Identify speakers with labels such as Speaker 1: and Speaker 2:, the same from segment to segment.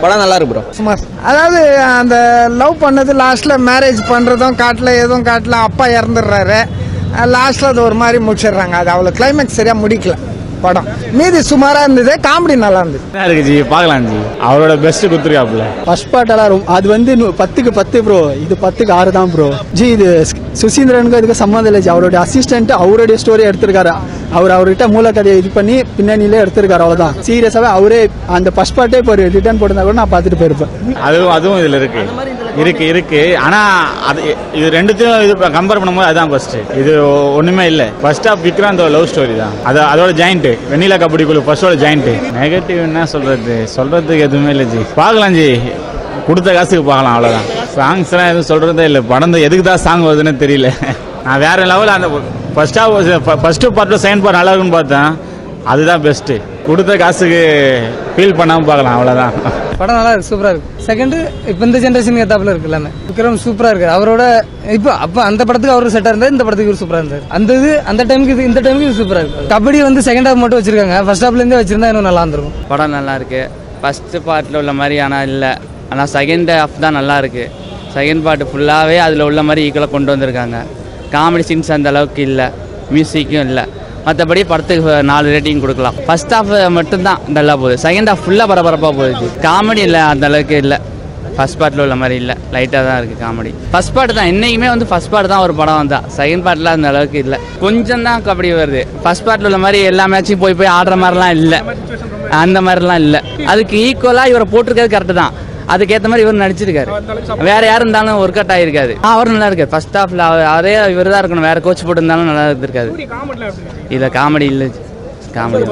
Speaker 1: படம் நல்லா இருக்கு ப்ரோ
Speaker 2: சுமார் அதாவது அந்த லவ் பண்ணது லாஸ்ட்ல மேரேஜ் பண்றதும் காட்டல எதுவும் காட்டல அப்பா இறந்துடுறாரு லாஸ்ட்ல அது ஒரு மாதிரி முடிச்சிடுறாங்க அது அவ்வளோ கிளைமேக்ஸ் சரியா முடிக்கல படம் மீதி சுமாரா இருந்தது காமெடி நல்லா இருந்தது
Speaker 3: என்ன இருக்கு ஜி பார்க்கலாம் ஜி அவரோட பெஸ்ட் கொடுத்துருக்காப்புல
Speaker 4: ஃபர்ஸ்ட் பார்ட் எல்லாம் ரொம்ப- அது வந்து நு- பத்துக்கு பத்து ப்ரோ இது பத்துக்கு ஆறு தான் ப்ரோ ஜி இது ஸ்- சுசீந்திரனுக்கு இதுக்கு சம்மந்தம் இல்லை ஜி அவருடைய அசிஸ்டன்ட் அவருடைய ஸ்டோரி எடுத்திருக்காரு அவர் அவர்கிட்ட மூலக்கதையை இது பண்ணி பின்னணியிலே எடுத்திருக்காரு அவ்வளவுதான் சீரியஸாவே அவரே அந்த ஃபர்ஸ்ட் பார்ட்டே இப்போ ரிட்டர்ன் போட்டிருந்தா கூட நான் பார்த்துட்டு போயிருப்பேன்
Speaker 3: அதுவும் அதுவும் இதுல இருக்கு இருக்கு இருக்கு ஆனா அது இது ரெண்டுத்தையும் இது கம்பேர் பண்ணும்போது அதுதான் ஃபர்ஸ்ட் இது ஒண்ணுமே இல்ல first half Vikranth love story தான் அது அதோட ஜாயிண்ட் வெண்ணிலா கபடி குழு ஃபர்ஸ்டோட ஜாயிண்ட் நெகட்டிவ் என்ன சொல்றது சொல்றதுக்கு எதுவுமே இல்லை ஜி பார்க்கலாம் ஜி கொடுத்த காசுக்கு பார்க்கலாம் அவ்வளவுதான் சாங்ஸ் எல்லாம் எதுவும் சொல்றதே இல்லை படம் தான் எதுக்கு தான் சாங் வருதுன்னு தெரியல நான் வேற லெவல் அந்த ஃபர்ஸ்ட் ஆஃப் ஃபர்ஸ்ட் பார்ட்ல செகண்ட் பார்ட் நல்லா இருக்குன்னு பார்த்தேன் அதுதான் பெஸ்ட் கொடுத்த காசுக்கு ஃபீல் பண்ணாம பார்க்கலாம் அவ்வளவுதான்
Speaker 5: படம் நல்லா இருக்கு சூப்பரா இருக்கு செகண்ட் இப்போ இந்த ஜென்ரேஷனுக்கு ஏத்தாப்புல இருக்கு எல்லாமே விக்ரம் சூப்பரா இருக்கு அவரோட இப்போ அப்ப அந்த படத்துக்கு அவரு செட்டா இருந்தாரு இந்த படத்துக்கு இவர் சூப்பரா இருந்தாரு அந்த இது அந்த டைமுக்கு இது இந்த டைமுக்கு இது சூப்பரா இருக்கு கபடி வந்து செகண்ட் ஹாஃப் மட்டும் வச்சிருக்காங்க ஃபர்ஸ்ட் ஹாஃப்ல இருந்தே வச்சிருந்தா இன்னும் நல்லா இருந்திருக்கும்
Speaker 6: படம் நல்லா இருக்கு ஃபர்ஸ்ட் பார்ட்டில் உள்ள மாதிரி ஆனால் இல்லை ஆனால் செகண்ட் ஹாஃப் தான் நல்லா இருக்கு செகண்ட் பார்ட் ஃபுல்லாகவே அதில் உள்ள மாதிரி ஈக்குவலாக கொண்டு வந்திருக்காங்க காமெடி சீன்ஸ் அந்த அளவுக்கு இல்லை மியூசிக்கும் இல்லை மற்றபடி படத்துக்கு நாலு ரேட்டிங் கொடுக்கலாம் ஃபர்ஸ்ட் ஹாஃப் மட்டும்தான் நல்லா போகுது செகண்ட் ஹாஃப் ஃபுல்லாக பரபரப்பாக போகுது காமெடி இல்லை அந்த அளவுக்கு இல்லை ஃபர்ஸ்ட் பார்ட்டில் உள்ள மாதிரி இல்லை லைட்டாக தான் இருக்குது காமெடி ஃபர்ஸ்ட் பார்ட் தான் என்றைக்குமே வந்து ஃபர்ஸ்ட் பார்ட் தான் ஒரு படம் வந்தா செகண்ட் பார்ட்டில் அந்த அளவுக்கு இல்லை கொஞ்சம் தான் கபடி வருது ஃபர்ஸ்ட் பார்ட்டில் உள்ள மாதிரி எல்லா மேட்சும் போய் போய் ஆடுற மாதிரிலாம் இல்லை அந்த மாதிரிலாம் இல்லை அதுக்கு ஈக்குவலாக இவரை போட்டிருக்கிறது கரெக்டு தான் அதுக்கேற்ற மாதிரி இவர் நடிச்சிருக்காரு வேற யாரும் இருந்தாலும் ஒர்க் அவுட் ஆயிருக்காது அவர் நல்லா இருக்காரு ஃபர்ஸ்ட் ஹாஃப்ல அதே இவர் தான் இருக்கணும் வேற கோச் போட்டிருந்தாலும் நல்லா இருந்திருக்காது இல்ல காமெடி இல்லை காமெடி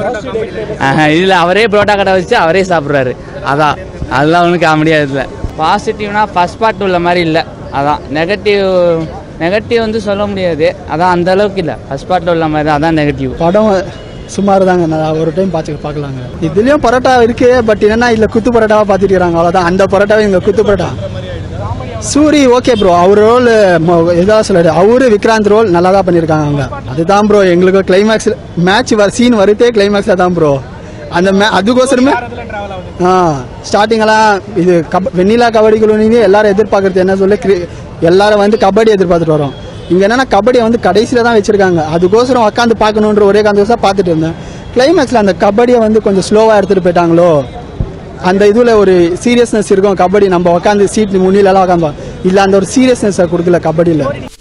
Speaker 6: இல்ல அவரே புரோட்டா கடை வச்சு அவரே சாப்பிட்றாரு அதான் அதெல்லாம் ஒன்றும் காமெடியா இல்லை பாசிட்டிவ்னா ஃபர்ஸ்ட் பார்ட் உள்ள மாதிரி இல்லை அதான் நெகட்டிவ் நெகட்டிவ் வந்து சொல்ல முடியாது அதான் அந்த அளவுக்கு இல்லை ஃபர்ஸ்ட் பார்ட்டில் உள்ள மாதிரி தான் அதான் நெகட்டிவ்
Speaker 4: படம் சுமார் தாங்க நான் ஒரு டைம் பார்த்து பார்க்கலாங்க இதுலயும் பரோட்டா இருக்கு பட் என்னன்னா இதுல குத்து பரோட்டாவா பார்த்துட்டு இருக்காங்க அவ்வளவுதான் அந்த பரோட்டாவே இங்க குத்து பரோட்டா சூரி ஓகே ப்ரோ அவர் ரோல் எதாவது சொல்லாரு அவரு விக்ராந்த் ரோல் நல்லா தான் பண்ணியிருக்காங்க அவங்க அதுதான் ப்ரோ எங்களுக்கு கிளைமேக்ஸ் மேட்ச் வர சீன் வருதே கிளைமேக்ஸாக தான் ப்ரோ அந்த மே அதுக்கோசரமே ஆ ஸ்டார்டிங் எல்லாம் இது கப வெண்ணிலா கபடி குழுவிங்க எல்லாரும் எதிர்பார்க்கறது என்ன சொல்லி கிரி- எல்லாரும் வந்து கபடி எதிர்பார்த்துட்டு வரோம் இங்க என்னன்னா கபடியை வந்து கடைசியில தான் வச்சிருக்காங்க அதுக்கோசரம் உட்காந்து பார்க்கணுன்ற ஒரே காந்தோசம் பார்த்துட்டு இருந்தேன் கிளைமேக்ஸ்ல அந்த கபடியை வந்து கொஞ்சம் ஸ்லோவா எடுத்துட்டு போயிட்டாங்களோ அந்த இதுல ஒரு சீரியஸ்னஸ் இருக்கும் கபடி நம்ம உட்காந்து சீட் முன்னில எல்லாம் உட்காந்து இல்ல அந்த ஒரு சீரியஸ்னஸ் கொடுக்கல கபடியில